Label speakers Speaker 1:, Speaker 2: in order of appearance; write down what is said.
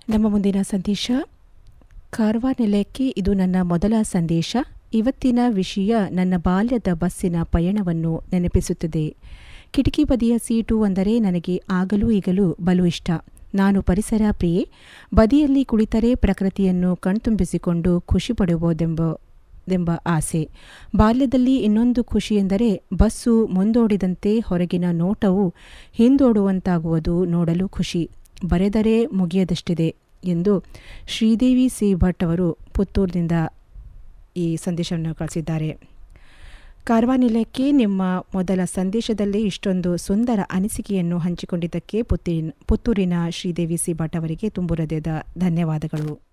Speaker 1: ನಮ್ಮ ಮುಂದಿನ ಸಂದೇಶ ಕಾರ್ವಾ ನಿಲಯಕ್ಕೆ ಇದು ನನ್ನ ಮೊದಲ ಸಂದೇಶ ಇವತ್ತಿನ ವಿಷಯ ನನ್ನ ಬಾಲ್ಯದ ಬಸ್ಸಿನ ಪಯಣವನ್ನು ನೆನಪಿಸುತ್ತದೆ ಕಿಟಕಿ ಬದಿಯ ಸೀಟು ಅಂದರೆ ನನಗೆ ಆಗಲೂ ಈಗಲೂ ಬಲು ಇಷ್ಟ ನಾನು ಪರಿಸರ ಪ್ರಿಯೆ ಬದಿಯಲ್ಲಿ ಕುಳಿತರೆ ಪ್ರಕೃತಿಯನ್ನು ಕಣ್ತುಂಬಿಸಿಕೊಂಡು ಖುಷಿ ಪಡುವುದೆಂಬ ದೆಂಬ ಆಸೆ ಬಾಲ್ಯದಲ್ಲಿ ಇನ್ನೊಂದು ಖುಷಿ ಎಂದರೆ ಬಸ್ಸು ಮುಂದೋಡಿದಂತೆ ಹೊರಗಿನ ನೋಟವು ಹಿಂದೋಡುವಂತಾಗುವುದು ನೋಡಲು ಖುಷಿ ಬರೆದರೆ ಮುಗಿಯದಷ್ಟಿದೆ ಎಂದು ಶ್ರೀದೇವಿ ಸಿ ಭಟ್ ಅವರು ಪುತ್ತೂರಿನಿಂದ ಈ ಸಂದೇಶವನ್ನು ಕಳಿಸಿದ್ದಾರೆ ಕಾರ್ವಾ ನಿಲಯಕ್ಕೆ ನಿಮ್ಮ ಮೊದಲ ಸಂದೇಶದಲ್ಲಿ ಇಷ್ಟೊಂದು ಸುಂದರ ಅನಿಸಿಕೆಯನ್ನು ಹಂಚಿಕೊಂಡಿದ್ದಕ್ಕೆ ಪುತ್ತೂರಿನ ಪುತ್ತೂರಿನ ಶ್ರೀದೇವಿ ಸಿ ಭಟ್ ಅವರಿಗೆ ತುಂಬು ಹೃದಯದ ಧನ್ಯವಾದಗಳು